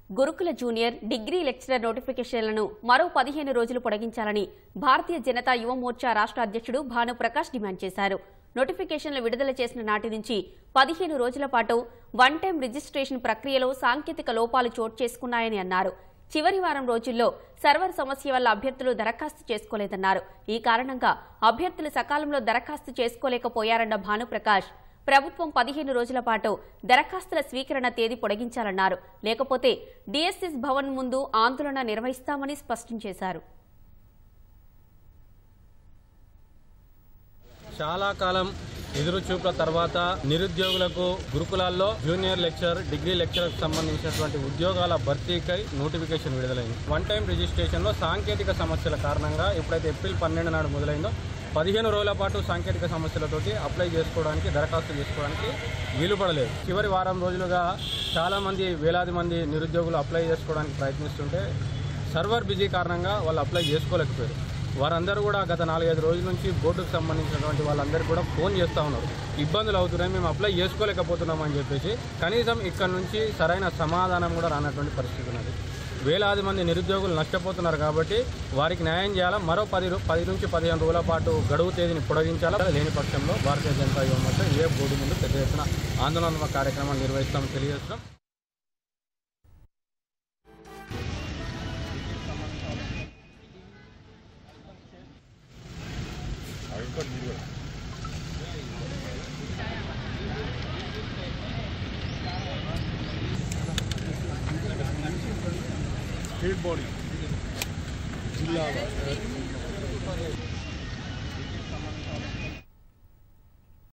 గురుకుల junior degree lecturer నోటిఫికేషన్లను మరో పదిహేను రోజులు పొడిగించాలని భారతీయ జనతా యువ మోర్చా రాష్ట్ర అధ్యక్షుడు భానుప్రకాష్ డిమాండ్ చేశారు నోటిఫికేషన్లు విడుదల చేసిన నాటి నుంచి పదిహేను రోజుల పాటు వన్ టైం రిజిస్ట్రేషన్ ప్రక్రియలో సాంకేతిక లోపాలు చోటు చేసుకున్నాయని అన్నారు చివరి వారం రోజుల్లో సర్వర్ సమస్య వల్ల అభ్యర్థులు దరఖాస్తు చేసుకోలేదన్నారు ఈ కారణంగా అభ్యర్థులు సకాలంలో దరఖాస్తు చేసుకోలేకపోయారన్న భానుప్రకాష్ ప్రభుత్వం పదిహేను రోజుల పాటు దరఖాస్తుల స్వీకరణ తేదీ పొడిగించాలన్నారు లేకపోతే డిఎస్ఎస్ భవన్ ముందు ఆందోళన నిర్వహిస్తామని స్పష్టం చేశారు చాలా కాలం ఎదురు చూపుల తర్వాత నిరుద్యోగులకు గురుకులాల్లో జూనియర్ లెక్చర్ డిగ్రీ లెక్చర్కి సంబంధించినటువంటి ఉద్యోగాల భర్తీకై నోటిఫికేషన్ విడుదలైంది వన్ టైం రిజిస్ట్రేషన్లో సాంకేతిక సమస్యల కారణంగా ఎప్పుడైతే ఏప్రిల్ పన్నెండు నాడు మొదలైందో పదిహేను రోజుల పాటు సాంకేతిక సమస్యలతోటి అప్లై చేసుకోవడానికి దరఖాస్తు చేసుకోవడానికి వీలు పడలేదు చివరి వారం రోజులుగా చాలామంది వేలాది మంది నిరుద్యోగులు అప్లై చేసుకోవడానికి ప్రయత్నిస్తుంటే సర్వర్ బిజీ కారణంగా వాళ్ళు అప్లై చేసుకోలేకపోయారు వారందరూ కూడా గత నాలుగైదు రోజుల నుంచి బోర్డుకు సంబంధించినటువంటి వాళ్ళందరూ కూడా ఫోన్ చేస్తూ ఉన్నారు ఇబ్బందులు అవుతున్నాయి మేము అప్లై చేసుకోలేకపోతున్నాం అని చెప్పేసి కనీసం ఇక్కడ నుంచి సరైన సమాధానం కూడా రానటువంటి పరిస్థితి ఉన్నది వేలాది మంది నిరుద్యోగులు నష్టపోతున్నారు కాబట్టి వారికి న్యాయం చేయాలా మరో పది రో- పది నుంచి పదిహేను రోజుల పాటు గడువు తేదీని పొడిగించాలా లేని పక్షంలో భారతీయ జనతా యువ మోర్చా ఏ బోర్డు ముందు పెద్ద ఎత్తున ఆందోళన కార్యక్రమాలు నిర్వహిస్తామని తెలియజేస్తున్నాం స్టేట్ బాడీ జిల్లా